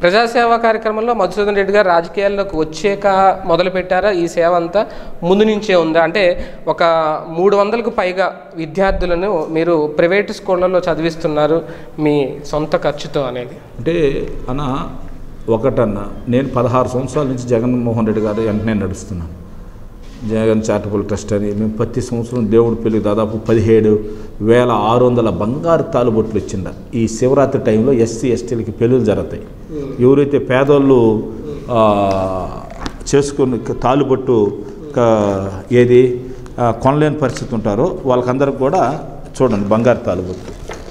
ప్రజాసేవా కార్యక్రమంలో మధుసూదన్ రెడ్డి గారు రాజకీయాల్లోకి వచ్చాక మొదలు పెట్టారా ఈ సేవ అంతా ముందు నుంచే ఉందా అంటే ఒక మూడు వందలకు పైగా విద్యార్థులను మీరు ప్రైవేట్ స్కూళ్ళల్లో చదివిస్తున్నారు మీ సొంత ఖర్చుతో అనేది అంటే అన్న ఒకటన్న నేను పదహారు సంవత్సరాల నుంచి జగన్మోహన్ రెడ్డి గారు వెంటనే నడుస్తున్నాను జగన్ చారిటబుల్ ట్రస్ట్ అని మేము ప్రతి సంవత్సరం దేవుడి పెళ్ళికి దాదాపు పదిహేడు వేల ఆరు వందల బంగారు తాలుబొట్లు ఇచ్చిండ ఈ శివరాత్రి టైంలో ఎస్సీ ఎస్టీలకి పెళ్ళిళ్ళు జరుగుతాయి ఎవరైతే పేదోళ్ళు ఆ, చేసుకుని తాలుబొట్టు క- ఏది ఆ, కొనలేని పరిస్థితి ఉంటారో వాళ్ళకందరికి కూడా చూడండి బంగారు తాలుబొట్టు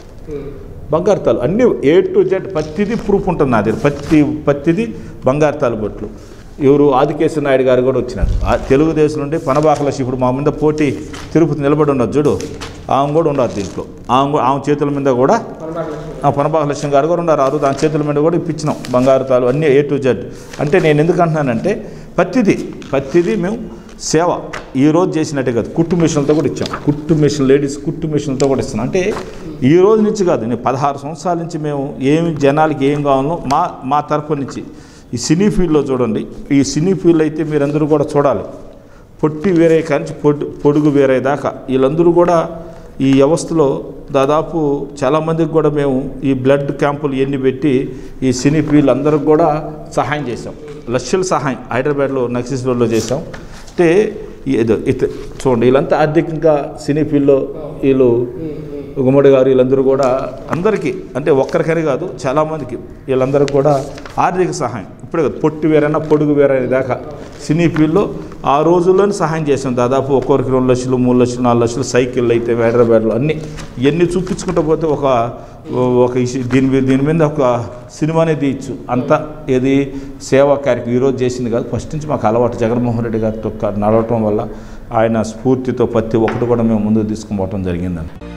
బంగారు తాలు అన్ని ఏ టు జెడ్ ప్రతిదీ ప్రూఫ్ ఉంటుంది నా దగ్గర ప్రతి ప్రతిదీ బంగారు తాలుబొట్లు ఎవరు ఆదికేశ్వర నాయుడు గారు కూడా వచ్చినారు ఆ తెలుగుదేశం నుండి పనబాకలసి ఇప్పుడు మా మీద పోటీ తిరుపతి నిలబడి ఉన్నది చూడు ఆమె కూడా ఉన్నారు దీంట్లో ఆమె కూడా- ఆమె చేతుల మీద కూడా ఆ పనబాక లక్ష్యం గారు కూడా ఉన్నారు ఆ రోజు దాని చేతుల మీద కూడా ఇప్పించినాం బంగారు తాలు అన్నీ ఏ టు జెడ్ అంటే నేను ఎందుకు అంటున్నానంటే ప్రతిదీ ప్రతిదీ మేము సేవ ఈ రోజు చేసినట్టే కాదు కుట్టు మిషన్లతో కూడా ఇచ్చాం కుట్టు మిషన్ లేడీస్ కుట్టు మిషన్లతో కూడా ఇస్తున్నాం అంటే ఈ రోజు నుంచి కాదు నేను పదహారు సంవత్సరాల నుంచి మేము ఏమి జనాలకి ఏం కావాలో మా మా తరపు నుంచి ఈ సినీ ఫీల్డ్లో చూడండి ఈ సినీ ఫీల్డ్ అయితే మీరందరూ కూడా చూడాలి పొట్టి వేరే కానీ పొడు పొడుగు వేరే దాకా వీళ్ళందరూ కూడా ఈ వ్యవస్థలో దాదాపు చాలామందికి కూడా మేము ఈ బ్లడ్ క్యాంపులు ఎన్ని పెట్టి ఈ సినీ ఫీల్డ్ అందరికి కూడా సహాయం చేసాం లక్షల సహాయం హైదరాబాద్లో నక్సిస్ రోడ్లో చేసాం అంటే ఏదో ఇత చూడండి వీళ్ళంతా ఆర్థికంగా సినీ ఫీల్డ్లో వీళ్ళు గుమ్మడి గారు వీళ్ళందరూ కూడా అందరికీ అంటే ఒక్కరికని కాదు చాలామందికి వీళ్ళందరికీ కూడా ఆర్థిక సహాయం ఇప్పుడే కాదు పొట్టి వేరైనా పొడుగు వేరైన దాకా సినీ ఫీల్డ్లో ఆ రోజుల్లోనే సహాయం చేసాం దాదాపు ఒక్కొక్కరికి రెండు లక్షలు మూడు లక్షలు నాలుగు లక్షలు సైకిళ్ళు అయితే హైదరాబాద్లో అన్నీ ఇవన్నీ చూపించుకుంటూ పోతే ఒక ఒక ఇష్- దీని మీద దీని మీద ఒక సినిమానే తీయచ్చు అంతా ఏది సేవా కార్యక్రమం ఈరోజు చేసింది కాదు ఫస్ట్ నుంచి మాకు అలవాటు జగన్మోహన్ రెడ్డి గారితో క- నడవటం వల్ల ఆయన స్ఫూర్తితో ప్రతి ఒక్కటి కూడా మేము ముందుకు తీసుకుపోవటం జరిగిందండి